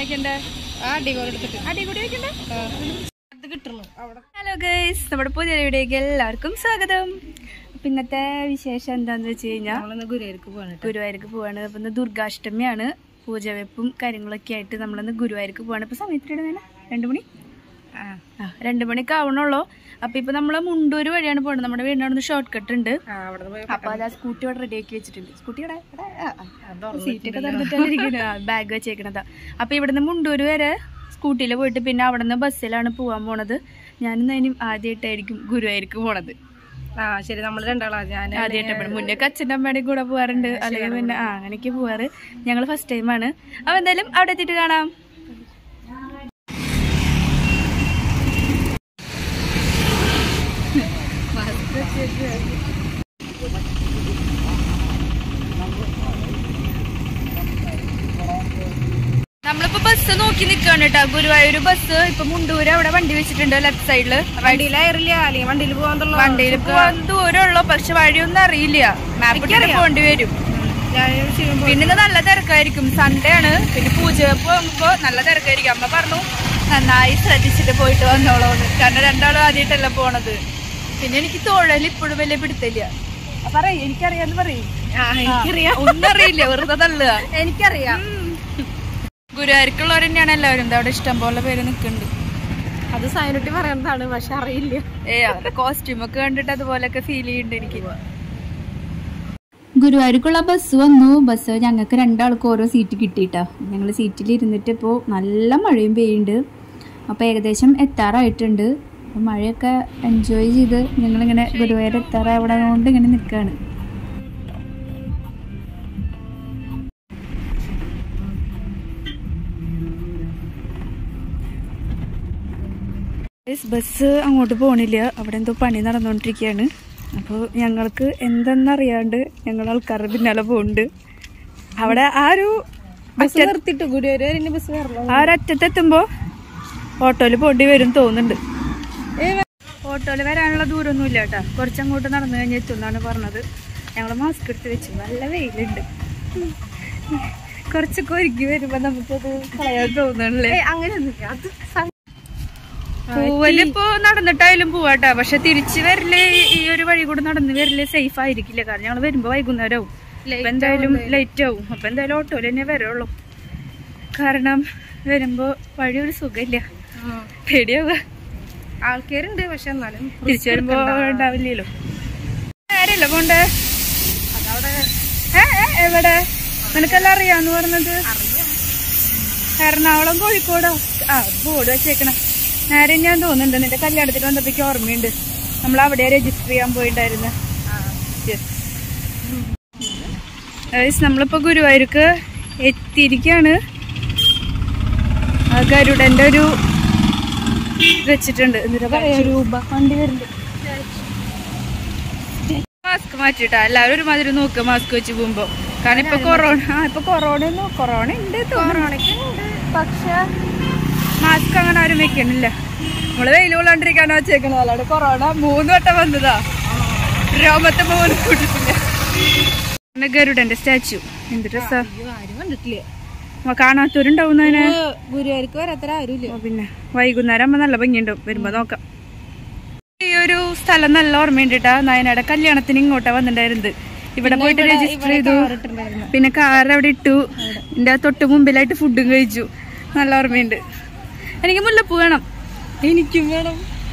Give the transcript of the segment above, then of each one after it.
വെക്കണ്ടേ ആ അടിപൊളി എടുത്തിട്ട് അടി കൂടി വെക്കണ്ടേ അത് കിട്ടണു അവിടെ ഹലോ ഗൈസ് നമ്മുടെ പുതിയ വീഡിയോക്ക് എല്ലാവർക്കും സ്വാഗതം അപ്പൊ ഇന്നത്തെ വിശേഷം എന്താന്ന് വെച്ച് കഴിഞ്ഞാൽ നമ്മളിന്ന് ഗുരുവായൂർക്ക് പോകണം ഗുരുവായൂർക്ക് പോവാണ് അപ്പൊ ഇന്ന് ദുർഗാഷ്ടമിയാണ് പൂജവെപ്പും കാര്യങ്ങളൊക്കെ ആയിട്ട് നമ്മളിന്ന് ഗുരുവായൂർക്ക് പോവാണ് ഇപ്പൊ സമയത്തിയുടെ വേണം രണ്ടു മണി ആ ആ രണ്ട് മണിക്ക് ആവണുള്ളൂ അപ്പൊ ഇപ്പൊ നമ്മള് മുണ്ടൂര് വഴിയാണ് പോകുന്നത് നമ്മുടെ വീടിൻ്റെ അവിടെ നിന്ന് ഷോർട്ട് കട്ട് ഉണ്ട് ആ അവിടെ പോയി അപ്പൊ അത് ആ സ്കൂട്ടി അവിടെ റെഡി ആക്കി വെച്ചിട്ടുണ്ട് സ്കൂട്ടി ഇവിടെ ഇവിടെ, ആ, ആ. അത് സീറ്റൊക്കെ തന്നിട്ടാണ് ബാഗ് വെച്ചേക്കണതാ അപ്പൊ ഇവിടുന്ന് മുണ്ടൂര് വരെ സ്കൂട്ടിയിൽ പോയിട്ട് പിന്നെ അവിടെ നിന്ന് ബസ്സിലാണ് പോവാൻ പോണത് ഞാനിന്ന് അതിനും ആദ്യമായിട്ടായിരിക്കും ഗുരുവായൂർക്ക് പോണത് ആ ശരി നമ്മൾ രണ്ടാളാ ഞാൻ ആദ്യമായിട്ട് മുന്നേ അച്ഛൻ്റെ അമ്മയുടെ കൂടെ പോവാറുണ്ട് അല്ലെങ്കിൽ പിന്നെ ആ അങ്ങനെയൊക്കെ പോവാറ് ഞങ്ങൾ ഫസ്റ്റ് ടൈമാണ് അപ്പൊ എന്തായാലും അവിടെ എത്തിയിട്ട് കാണാം നമ്മളിപ്പോ ബസ് നോക്കി നിക്കാണ് കേട്ടോ ഗുരുവായൂർ ബസ് ഇപ്പൊ മുണ്ടൂര് അവിടെ വണ്ടി വെച്ചിട്ടുണ്ട് ലെഫ്റ്റ് സൈഡില് വണ്ടിയിലായിരില്ല അല്ലെങ്കിൽ വണ്ടിയിൽ പോകാൻ വണ്ടിയിൽ പോവാൻ ദൂരമുള്ളൂ പക്ഷെ വഴിയൊന്നും അറിയില്ല മാപ്പ് ഇട്ടിട്ട് പോണ്ടി വരും ഞാൻ ചെയ്യുമ്പോൾ പിന്നെ ഇന്ന് നല്ല തിരക്കായിരിക്കും സൺഡേ ആണ് പിന്നെ പൂജ പോകുമ്പോ നല്ല തിരക്കായിരിക്കും അമ്മ പറഞ്ഞു നന്നായി ശ്രദ്ധിച്ചിട്ട് പോയിട്ട് വന്നോളൂന്ന് കാരണം രണ്ടാളും ആദ്യമായിട്ടല്ല പോണത് പിന്നെ എനിക്ക് തൊഴൽ ഇപ്പോഴും വലിയ പിടുത്തില്ല പറയും എനിക്കറിയാന്ന് പറയും ആ എനിക്കറിയാം ഒന്നും അറിയില്ല വെറുതെ തള്ളുക എനിക്കറിയാം ഗുരുവായൂർക്കുള്ളവർ തന്നെയാണ് എല്ലാവരും ദാ അവിടെ ഇഷ്ടം പോലെ പേര് നിൽക്കുന്നുണ്ട് അത് സൈനട്ടി പറയുന്നതാണ് പക്ഷെ അറിയില്ല ഏ അവരുടെ കോസ്റ്റ്യൂം ഒക്കെ കണ്ടിട്ട് അതുപോലൊക്കെ ഫീൽ ചെയ്യുന്നുണ്ട് എനിക്ക് ഗുരുവായൂർക്കുള്ള ബസ് വന്നു ബസ് ഞങ്ങൾക്ക് രണ്ടാൾക്കും ഓരോ സീറ്റ് കിട്ടിയിട്ടാ ഞങ്ങൾ സീറ്റിൽ ഇരുന്നിട്ട് ഇപ്പോൾ നല്ല മഴയും പെയ്യുന്നുണ്ട് അപ്പോൾ ഏകദേശം എത്താറായിട്ടുണ്ട് അപ്പോൾ മഴയൊക്കെ എൻജോയ് ചെയ്ത് ഞങ്ങളിങ്ങനെ ഗുരുവായൂർ എത്താറാവിടെ കൊണ്ട് ഇങ്ങനെ നിൽക്കുകയാണ് ബസ് അങ്ങോട്ട് പോണില്ല അവിടെ എന്തോ പണി നടന്നുകൊണ്ടിരിക്കുകയാണ് അപ്പോൾ ഞങ്ങൾക്ക് എന്തെന്നറിയാണ്ട് ഞങ്ങൾ ആൾക്കാരുടെ പിന്നാലെ പോകുന്നുണ്ട് അവിടെ ആ ഒരു ബസ് നിർത്തിട്ട് ഗുരുവായൂർ വരെ ബസ് കയറണം ആ ഒരു അറ്റത്തെത്തുമ്പോൾ ഓട്ടോയിൽ പോണ്ടി വരും തോന്നുന്നുണ്ട് ഓട്ടോയിൽ വരാനുള്ള ദൂരമൊന്നും ഇല്ല കേട്ടോ കുറച്ചങ്ങോട്ട് നടന്നു കഴിഞ്ഞ് എത്തും എന്നാണ് പറഞ്ഞത് ഞങ്ങൾ മാസ്ക് എടുത്ത് വെച്ചു നല്ല വെയിലുണ്ട് കുറച്ചൊക്കെ ഒരുക്കി വരുമ്പോൾ നമുക്കത് കളയാൻ തോന്നണല്ലേ അങ്ങനെയൊന്നുമില്ല അത് സ- പൂവലിപ്പോ നടന്നിട്ടായാലും പോവാട്ടാ പക്ഷെ തിരിച്ചു വരല് ഈ ഒരു വഴി കൂടെ നടന്ന് വരല് സേഫ് ആയിരിക്കില്ല കാരണം ഞങ്ങൾ വരുമ്പോ വൈകുന്നേരം ആവും അപ്പൊ എന്തായാലും ലേറ്റ് ആവും അപ്പൊ എന്തായാലും ഓട്ടോയിൽ തന്നെ വരുള്ളൂ കാരണം വരുമ്പോ വഴി ഒരു സുഖമില്ല പേടിയാവുക ആൾക്കാരുണ്ട് പക്ഷെ എന്നാലും തിരിച്ചു വരുമ്പോ ഉണ്ടാവില്ലല്ലോ ആരല്ല പോണ്ടേ അതവിടെ ഏ, ഏ, എവിടെ നിനക്കെല്ലാം അറിയാന്ന് പറഞ്ഞത് എറണാകുളം കോഴിക്കോടോ ആ ബോർഡ് വെച്ചേക്കണം നേരെ ഞാൻ തോന്നുന്നുണ്ട് നിന്റെ കല്യാണത്തിന് വന്നപ്പോഴേക്ക് ഓർമ്മയുണ്ട് നമ്മൾ അവിടെ രജിസ്റ്റർ ചെയ്യാൻ പോയിണ്ടായിരുന്നു Guys, നമ്മളിപ്പോ ഗുരുവായൂർക്ക് എത്തിയിരിക്കാണ് ആ ഗരുഡന്റെ ഒരു ഇത് വെച്ചിട്ടുണ്ട് എന്നിട്ട് പറയാ രൂപ വണ്ടി വരുന്നുണ്ട് മാസ്ക് മാറ്റിട്ടാ എല്ലാവരും ഒരുമാതിരി നോക്കുക മാസ്ക് വെച്ച് പോകുമ്പോ കാരണം ഇപ്പൊ കൊറോണ ആ ഇപ്പൊ കൊറോണ ഒന്നും കൊറോണ ഉണ്ട് കൊറോണയ്ക്ക് പക്ഷെ മാസ്ക് അങ്ങനെ ആരും വെക്കണില്ല നമ്മള് വെയിൽ കൊള്ളാണ്ടിരിക്കാണ് വെച്ചേക്കണത് അല്ലാണ്ട് കൊറോണ മൂന്ന് വട്ടം വന്നതാ രോമത്തെ പോലും കൂട്ടിട്ടില്ല പിന്നെ ഗരുഡന്റെ സ്റ്റാച്ചു എന്ത് രസാ അയ്യോ, ആരും കണ്ടിട്ടില്ല ആ, കാണാത്തവരുണ്ടാവുന്നതിന് ഗുരുവായൂർക്ക് വരാത്തര ആരുമില്ല പിന്നെ വൈകുന്നേരം ആകുമ്പോ നല്ല ഭംഗിയുണ്ടാവും വരുമ്പോ നോക്കാം ഈ ഒരു സ്ഥലം നല്ല ഓർമ്മയുണ്ട് കേട്ടാ നയനയുടെ കല്യാണത്തിന് ഇങ്ങോട്ടാ വന്നിട്ടുണ്ടായിരുന്നത് ഇവിടെ പോയിട്ട് രജിസ്റ്റർ ചെയ്തു പിന്നെ കാർ അവിടെ ഇട്ടു എന്റെ തൊട്ട് മുമ്പിലായിട്ട് ഫുഡും കഴിച്ചു നല്ല ഓർമ്മയുണ്ട് എനിക്ക് മുല്ലപ്പൂ വേണം എനിക്കും വേണം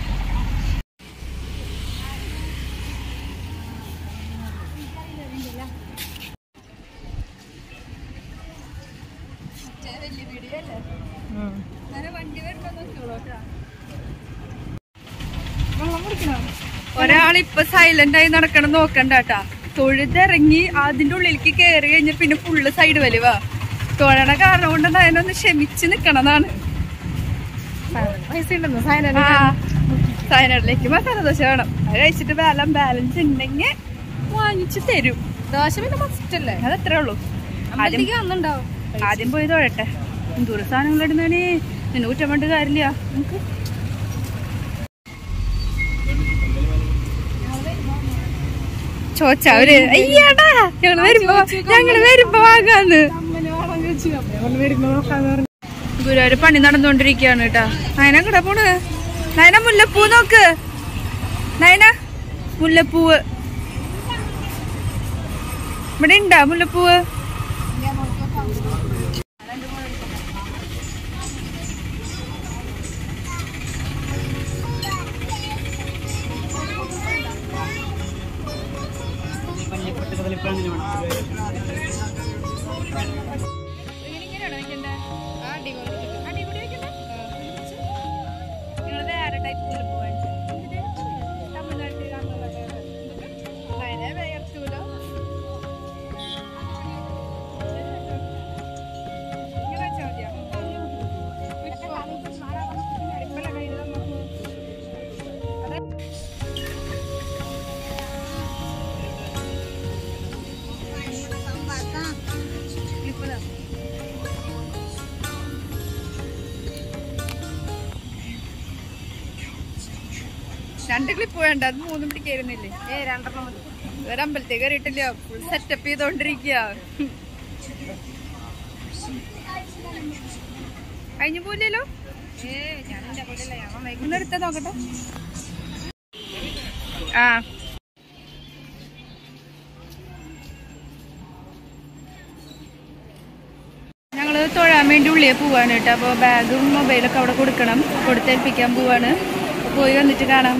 ഒരാളിപ്പൊ സൈലന്റ് ആയി നടക്കണം നോക്കണ്ട കേട്ടാ തൊഴുതിറങ്ങി അതിന്റെ ഉള്ളിലേക്ക് കയറി കഴിഞ്ഞ പിന്നെ ഫുള്ള് സൈഡ് വലിവാ തൊഴണ കാരണം കൊണ്ട് അതിനൊന്ന് ക്ഷമിച്ച് നിക്കണതാണ് പൈസ ഉണ്ടെന്ന് സൈന ആ സൈനഡിലേക്ക് മസാല ദോശ വേണം അത് കഴിച്ചിട്ട് ബാലം ബാലൻസ് ഉണ്ടെങ്കിൽ വാങ്ങിച്ചു തരും ദോശ പിന്നെ മസ്റ്റ് അല്ലേ അത് അത്രേ ഉള്ളൂ ആദ്യം അമ്പലത്തിലേക്ക് വന്നുണ്ടാവും ആദ്യം പോയി തൊഴട്ടെ എന്തോരം സാധനങ്ങൾ ഇടുന്നേ നിന്നെ കുറ്റം വേണ്ട കാര്യമില്ല നമുക്ക് ചോദിച്ചവര് അയ്യാടാ ഞങ്ങള് വരുമ്പോ ഞങ്ങള് വരുമ്പോ വാങ്ങാന്ന് ഗുരുവായൂർ പണി നടന്നുകൊണ്ടിരിക്കുകയാണ് കേട്ടാ നയന കൂടെ പോണ് നയന മുല്ലപ്പൂ നോക്ക് നയന മുല്ലപ്പൂവ് ഇവിടെ ഉണ്ടാ മുല്ലപ്പൂവ് രണ്ട് ക്ലിപ്പ് വേണ്ട അത് മൂന്നും പിടിക്കായിരുന്നില്ലേ ഏ രണ്ടെണ്ണം മതി ഒരു അമ്പലത്തേക്ക് കയറിയിട്ടില്ല ഫുൾ സെറ്റപ്പ് ചെയ്തോണ്ടിരിക്കുക കഴിഞ്ഞു പോയില്ലല്ലോ ഏ ഞാൻ എന്റെ പോലെയല്ല ഞാൻ നന്നായി ഒന്ന് എടുത്താ നോക്കട്ടെ ആ ഞങ്ങള് തൊഴാൻ വേണ്ടി ഉള്ളിയെ പോവാണ് കേട്ടോ അപ്പോൾ ബാഗും മൊബൈലൊക്കെ അവിടെ കൊടുക്കണം കൊടുത്തേൽപ്പിക്കാൻ പോവാണ് അപ്പൊ പോയി വന്നിട്ട് കാണാം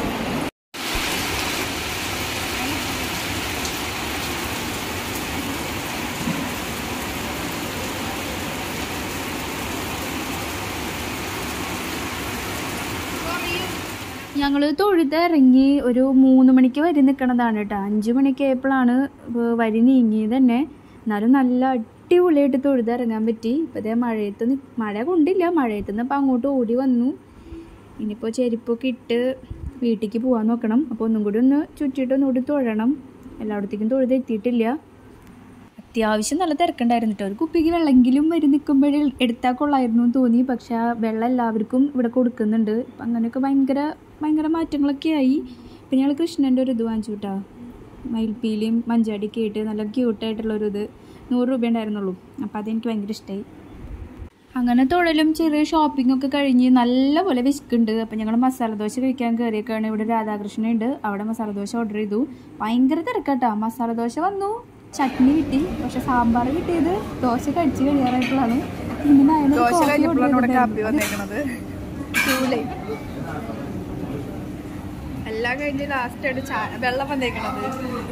ഞങ്ങൾ തൊഴുത് ഇറങ്ങി ഒരു മൂന്ന് മണിക്ക് വരി നിൽക്കണതാണ് കേട്ടോ അഞ്ച് മണിക്ക് ആയപ്പോഴാണ് വരി നീങ്ങിയത് തന്നെ എന്നാലും നല്ല അടിപൊളിയായിട്ട് തൊഴുത് ഇറങ്ങാൻ പറ്റി ഇപ്പം ഇതേ മഴയത്ത് നി- മഴ കൊണ്ടില്ല മഴയത്ത് നിന്ന് ഇപ്പം അങ്ങോട്ട് ഓടി വന്നു ഇനിയിപ്പോൾ ചെരുപ്പൊക്കെ ഇട്ട് വീട്ടിലേക്ക് പോകാൻ നോക്കണം അപ്പോൾ ഒന്നും കൂടി ഒന്ന് ചുറ്റിയിട്ട് ഒന്നുകൂടി തൊഴണം എല്ലായിടത്തേക്കും തൊഴുത് എത്തിയിട്ടില്ല അത്യാവശ്യം നല്ല തിരക്കുണ്ടായിരുന്നു കേട്ടോ ഒരു കുപ്പിക്ക് വെള്ളമെങ്കിലും വരി നിൽക്കുമ്പോഴേ എടുത്താൽ കൊള്ളായിരുന്നു എന്ന് തോന്നി പക്ഷെ ആ വെള്ളം എല്ലാവർക്കും ഇവിടെ കൊടുക്കുന്നുണ്ട് അപ്പം അങ്ങനെയൊക്കെ ഭയങ്കര ഭയങ്കര മാറ്റങ്ങളൊക്കെ ആയി പിന്നെ ഞങ്ങൾ കൃഷ്ണൻ്റെ ഒരു ഇത് വാങ്ങിച്ചു കേട്ടോ മയിൽപ്പീലിയും മഞ്ചാടിയൊക്കെ ആയിട്ട് നല്ല ക്യൂട്ടായിട്ടുള്ളൊരു ഇത് നൂറ് രൂപ ഉണ്ടായിരുന്നുള്ളൂ അപ്പോൾ അതെനിക്ക് ഭയങ്കര ഇഷ്ടമായി അങ്ങനെ തൊഴിലും ചെറിയ ഷോപ്പിംഗ് ഒക്കെ കഴിഞ്ഞ് നല്ലപോലെ വിശക്കുണ്ട് അപ്പം ഞങ്ങൾ മസാല ദോശ കഴിക്കാൻ കയറിയൊക്കെയാണ് ഇവിടെ രാധാകൃഷ്ണൻ ഉണ്ട് അവിടെ മസാല ദോശ ഓർഡർ ചെയ്തു ഭയങ്കര തിരക്കാട്ടാ മസാല ദോശ വന്നു ചട്നി കിട്ടി പക്ഷെ സാമ്പാർ കിട്ടിയത് ദോശ കഴിച്ച് കഴിയാറായപ്പോഴാണ് പിന്നെ നായന ദോശ coffee കഴിഞ്ഞപ്പോഴാണ് ഇവിടെ order കാപ്പി ചെയ്തിട്ടുണ്ടായിരുന്നു. വന്നേക്കണത് ചൂലേ എല്ലാം കഴിഞ്ഞ് ലാസ്റ്റ് ആയിട്ട് ചാ വെള്ളം വന്നേക്കണത്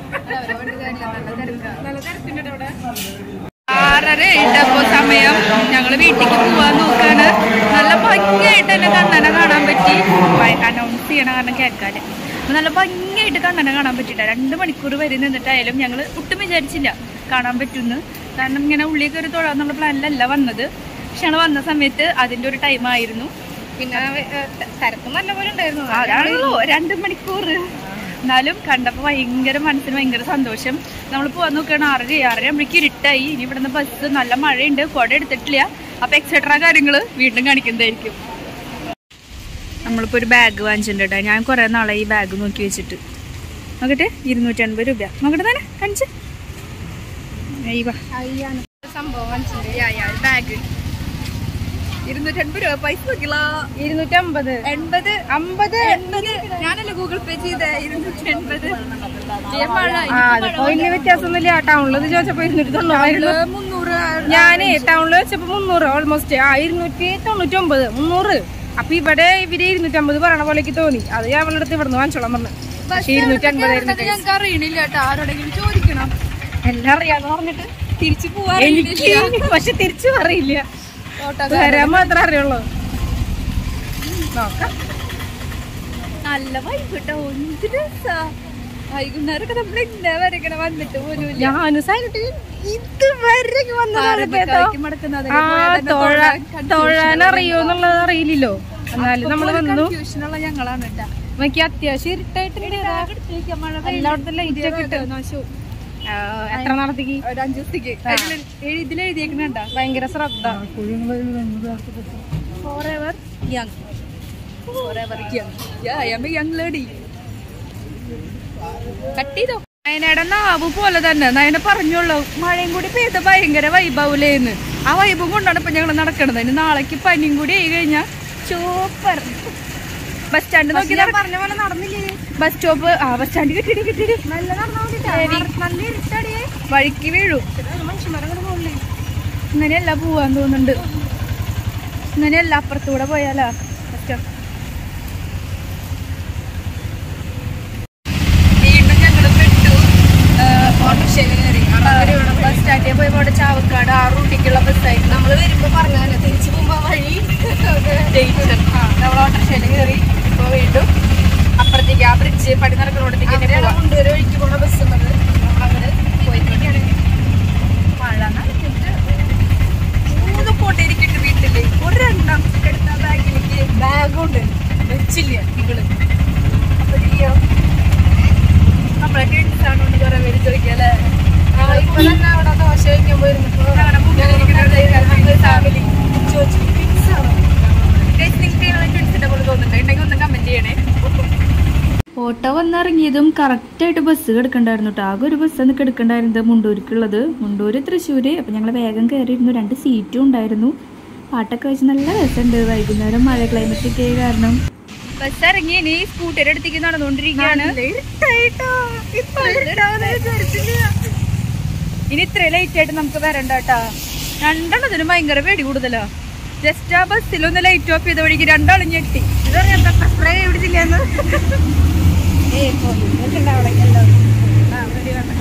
നല്ല തിരക്കുണ്ട് ഇവിടെ ആറര ഇട്ടപ്പോ സമയം ഞങ്ങള് വീട്ടിലേക്ക് പോവാൻ നോക്കാണ് നല്ല ഭംഗിയായിട്ട് തന്നെ കണ്ണനെ കാണാൻ പറ്റി അനൗൺസ് ചെയ്യണ കാരണം കേൾക്കാല് അപ്പൊ നല്ല ഭംഗിയായിട്ട് കണ്ണനെ കാണാൻ പറ്റില്ല രണ്ട് മണിക്കൂർ വരെ നിന്നിട്ടായാലും ഞങ്ങള് ഒട്ടും വിചാരിച്ചില്ല കാണാൻ പറ്റുമെന്ന് കാരണം ഇങ്ങനെ ഉള്ളിൽ കയറി തൊഴാന്നുള്ള പ്ലാനിലല്ല വന്നത് പക്ഷെ ഞങ്ങൾ വന്ന സമയത്ത് അതിന്റെ ഒരു ടൈം ആയിരുന്നു പിന്നെ ഏ, തിരക്ക് നല്ല പോലെ ഉണ്ടായിരുന്നു അതാണല്ലോ രണ്ട് മണിക്കൂർ എന്നാലും കണ്ടപ്പോൾ ഭയങ്കര മനസ്സിന് ഭയങ്കര സന്തോഷം നമ്മൾ പോകാൻ നോക്കുകയാണ് ആറര ആറര ആകുമ്പോഴേക്ക് ഇരുട്ടായി ഇനി ഇവിടുന്ന് ബസ് നല്ല മഴയുണ്ട് കുട എടുത്തിട്ടില്ല അപ്പൊ എക്സെട്രാ കാര്യങ്ങൾ വീണ്ടും കാണിക്കുന്നതായിരിക്കും നമ്മളിപ്പോൾ ഒരു ബാഗ് വാങ്ങിച്ചിട്ടുണ്ട് കേട്ടോ ഞാൻ കുറേ നാളെ ഈ ബാഗ് നോക്കി വെച്ചിട്ട് നോക്കട്ടെ ഇരുന്നൂറ്റി അൻപത് രൂപ നോക്കട്ടെ തന്നെ കാണിച്ച് ഈ വാ അയ്യാണ് സംഭവം മനസ്സിലായി ബാഗ് ഇരുന്നൂറ്റി അൻപത് രൂപ പൈസ നോക്കില്ല ഇരുന്നൂറ്റമ്പത് എൺപത് അമ്പത് എൺപത് ഞാനല്ലേ ഗൂഗിൾ പേ ചെയ്ത ഇരുന്നൂറ്റി എൺപത് മഴ ആ അതിപ്പോ വലിയ വ്യത്യാസമൊന്നുമില്ല ടൗണിലത് ചോദിച്ചപ്പോ ഇരുന്നൂറ്റി തൊണ്ണൂറായിരുന്നു മുന്നൂറ് ഞാനേ ടൗണിൽ വെച്ചപ്പോ മുന്നൂറ് ഓൾമോസ്റ്റ് ആ ഇരുന്നൂറ്റി തൊണ്ണൂറ്റി ഒമ്പത് മുന്നൂറ് അപ്പൊ ഇവിടെ ഇവര് ഇരുന്നൂറ്റമ്പത് പറയണ പോലേക്ക് തോന്നി അത് ഞാൻ അവളുടെ അടുത്ത് ഇവിടുന്ന് വാങ്ങിച്ചോളാം പറഞ്ഞു പക്ഷെ ഇരുന്നൂറ്റി അൻപതായിരുന്നു ഞങ്ങൾക്ക് അറിയണില്ല കേട്ടോ ആരോടെങ്കിലും ചോദിക്കണം എല്ലാം അറിയാന്ന് പറഞ്ഞിട്ട് തിരിച്ചു പോവാ എനിക്ക് പക്ഷെ തിരിച്ചു അറിയില്ല വരാൻ മാത്രമേ അറിയുള്ളൂ നോക്കാം നല്ല വൈബ് കേട്ടോ എന്ത് രസാ വൈകുന്നേരമൊക്കെ നമ്മൾ എന്താ വരക്കണ വന്നിട്ട് പോലും ഇല്ല ഞാനും സൈനിട്ട് ഇതുവരെയൊക്കെ വന്നതാണ് കേട്ടോ പാറബക്കായ്ക്ക് മടക്കുന്നത് ആ തൊഴാൻ തൊഴാൻ അറിയോന്നുള്ളത് അറിയില്ലല്ലോ എന്നാലും നമ്മള് വന്നു കൺഫ്യൂഷനുള്ള ഞങ്ങളാണ് കേട്ടോ നോക്കി അത്യാവശ്യം ഇരുട്ടായിട്ടുണ്ട് ഇതാ. എല്ലായിടത്തും ലൈറ്റ് ഒക്കെ ഇട്ട് ആ, എത്ര നാളത്തേക്ക് ഒരു അഞ്ചു ദിവസത്തേക്ക് ഇതിൽ എഴുതിയേക്കണ ഭയങ്കര ശ്രദ്ധ forever young forever young yeah I'm a young lady cut ചെയ്തോ നയനയുടെ നാവ് പോലെ തന്നെ നയന പറഞ്ഞോളൂ മഴയും കൂടി പെയ്ത ഭയങ്കര വൈബാവൂലേന്ന് ആ വൈബും കൊണ്ടാണ് ഇപ്പൊ ഞങ്ങൾ നടക്കണത് ഇനി നാളേക്ക് പനിയും കൂടി ആയി കഴിഞ്ഞാ സൂപ്പർ ബസ് സ്റ്റാൻഡ് നോക്കി ഞാൻ പറഞ്ഞ പോലെ നടന്നില്ലേ ബസ് സ്റ്റോപ്പ് ആ ബസ് സ്റ്റാൻഡ് കിട്ടിയിട്ട് കിട്ടിയിട്ട് നല്ല നടന്നാ നല്ല ഇരുട്ടടിയേ വഴിക്ക് വീഴും മനുഷ്യന്മാരെ കൂടെ പോകില്ലേ ഇങ്ങനെയല്ല പോവാൻ തോന്നുന്നുണ്ട് ഇങ്ങനെയല്ല അപ്പുറത്തൂടെ പോയാലാ ബസ് സ്റ്റോപ്പ് വീണ്ടും ഞങ്ങൾ പെട്ടു ഓട്ടോറിക്ഷയിൽ കയറി ബസ് സ്റ്റാൻഡിൽ പോയി അവിടെ ചാവക്കാട് ആ റൂട്ടിക്കുള്ള ബസ്സായിരുന്നു നമ്മള് വരുമ്പോ പറഞ്ഞാലേ തിരിച്ചു പോകുമ്പോ വഴി ജയിച്ചത് നമ്മൾ ഓട്ടോറിക്ഷയിൽ കയറി ഇപ്പോൾ വീണ്ടും അപ്പുറത്തേക്ക് ആ ബ്രിഡ്ജ് പടി നടക്കുന്നോടത്തേക്ക് തന്നെ അവരാണ് പോവാം കൊണ്ടുവരെ ഒഴുക്കി പോണ ബസ് ഉള്ളത് നമ്മളങ്ങനെ പോയിക്കൊണ്ടിരിക്കുകയാണ് മഴ നനഞ്ഞിട്ട് മൂന്ന് കൊണ്ടിരിക്കട്ട് വീട്ടില് ഒരെണ്ണം എടുത്ത ബാഗിലേക്ക് ബാഗുണ്ട് വെച്ചില്ല ഇങ്ങള് അപ്പൊ ചെയ്യോ നമ്മളെ കിഡ്സാണ് ഒന്ന് കുറെ പേര് ചോദിക്കല്ലേ ആ, ഇപ്പൊ തന്നെ അവിടെ ദോശ കഴിക്കാൻ പോയിരുന്നപ്പോ ഞങ്ങളുടെ മുന്നിൽ ഫാമിലി ചോദിച്ചു "Twins ആണോ?" ട്വിൻസിന്റെ പോലെ തോന്നുന്നുണ്ട് ഉണ്ടെങ്കിൽ ഒന്ന് കമന്റ് ചെയ്യണേ ഓട്ടോ വന്നിറങ്ങിയതും കറക്റ്റായിട്ട് ബസ് കിടക്കണ്ടായിരുന്നു കേട്ടോ ആകെ ഒരു ബസ്സാണ് കിടക്കണ്ടായിരുന്നത് മുണ്ടൂരിക്കുള്ളത് മുണ്ടൂര് തൃശ്ശൂര് അപ്പം ഞങ്ങൾ വേഗം കയറിയിരുന്നു രണ്ട് സീറ്റും ഉണ്ടായിരുന്നു പാട്ടൊക്കെ വെച്ച് നല്ല രസമുണ്ട് വൈകുന്നേരം മഴ ക്ലൈമറ്റ് ഒക്കെ ആയ കാരണം ബസ് ഇറങ്ങി ഇനി സ്കൂട്ടറിന്റെ അടുത്തേക്ക് നടന്നുകൊണ്ടിരിക്കുകയാണ് ഇനി ഇത്ര ലേറ്റ് ആയിട്ട് നമുക്ക് വരണ്ട കേട്ടാ രണ്ടെണ്ണത്തിനും ഭയങ്കര പേടി കൂടുതലാ ജസ്റ്റ് ആ ബസ്സിലൊന്ന് ലൈറ്റ് ഓഫ് ചെയ്ത വഴിക്ക് രണ്ടാളും ഞെട്ടി ഇതറിയാം പെപ്പർ സ്പ്രേ പിടിച്ചില്ലെന്ന് ഏയ് പോയിട്ടുണ്ടാവും അവിടെ എല്ലാവരും ആ ready വേണ്ട.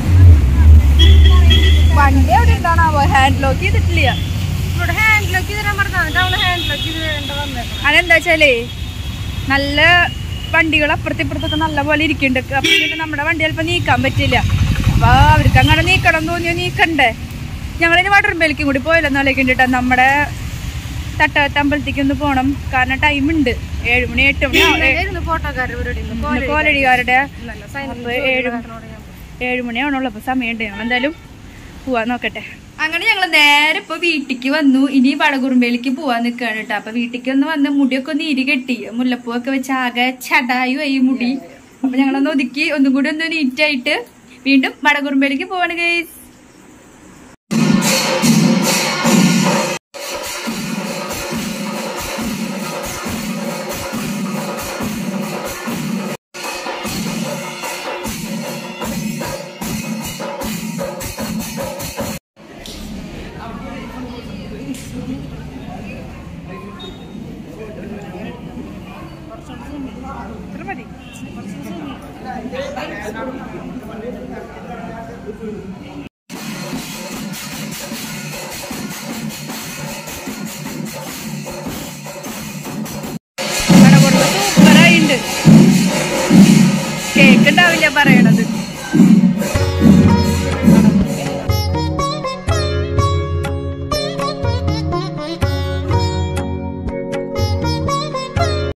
വണ്ടി അവിടെ എന്താണാവോ ഹാൻഡ് ലോക്ക് ചെയ്തിട്ടില്ല ഇവിടെ ഹാൻഡ് ലോക്ക് തരാൻ പറഞ്ഞാൽ എന്നിട്ട് അവള് ഹാൻഡ് ലോക്ക് ചെയ്ത് വേണ്ട വന്നത് അതെന്താ വെച്ചാലേ നല്ല വണ്ടികൾ അപ്പുറത്തെ ഇപ്പുറത്തൊക്കെ നല്ല പോലെ ഇരിക്കുന്നുണ്ട് അപ്പൊ പിന്നെ നമ്മുടെ വണ്ടി ചിലപ്പോ നീക്കാൻ പറ്റില്ല അപ്പൊ അവർക്ക് അങ്ങനെ നീക്കണം തോന്നിയോ നീക്കണ്ടേ ഞങ്ങളിനി വടർമ്പേലിക്കും കൂടി പോയല്ലോ ആലോചിക്കണ്ടിട്ടാ നമ്മുടെ തട്ടത്തമ്പലത്തേക്ക് ഒന്ന് പോണം കാരണം ടൈം ഉണ്ട് ഏഴ് മണി എട്ട് മണി ആ- ഏ- ഫോട്ടോക്കാരുടെ പരിപാടി ഇന്ന് കോലടിക്കാരുടെ നല്ല സൈൻ അപ്പൊ ഏഴ് ഏഴ് മണിയാണുള്ളൂ അപ്പൊ സമയമുണ്ട് ഞങ്ങൾ എന്തായാലും പോവാൻ നോക്കട്ടെ അങ്ങനെ ഞങ്ങൾ നേരെ ഇപ്പൊ വീട്ടിക്ക് വന്നു ഇനി വടകുറുമ്പയിലേക്ക് പോവാൻ നിൽക്കുകയാണ് കേട്ടോ അപ്പൊ വീട്ടിക്ക് ഒന്ന് വന്ന് മുടിയൊക്കെ ഒന്ന് ഇരി കെട്ടി മുല്ലപ്പൂവൊക്കെ വെച്ച് ആകെ ചടായു ആയി മുടി അപ്പൊ ഞങ്ങളൊന്ന് ഒതുക്കി ഒന്നും കൂടി ഒന്ന് നീറ്റായിട്ട് വീണ്ടും വടകുറുമ്പയിലേക്ക് പോവാണ് ഗൈസ്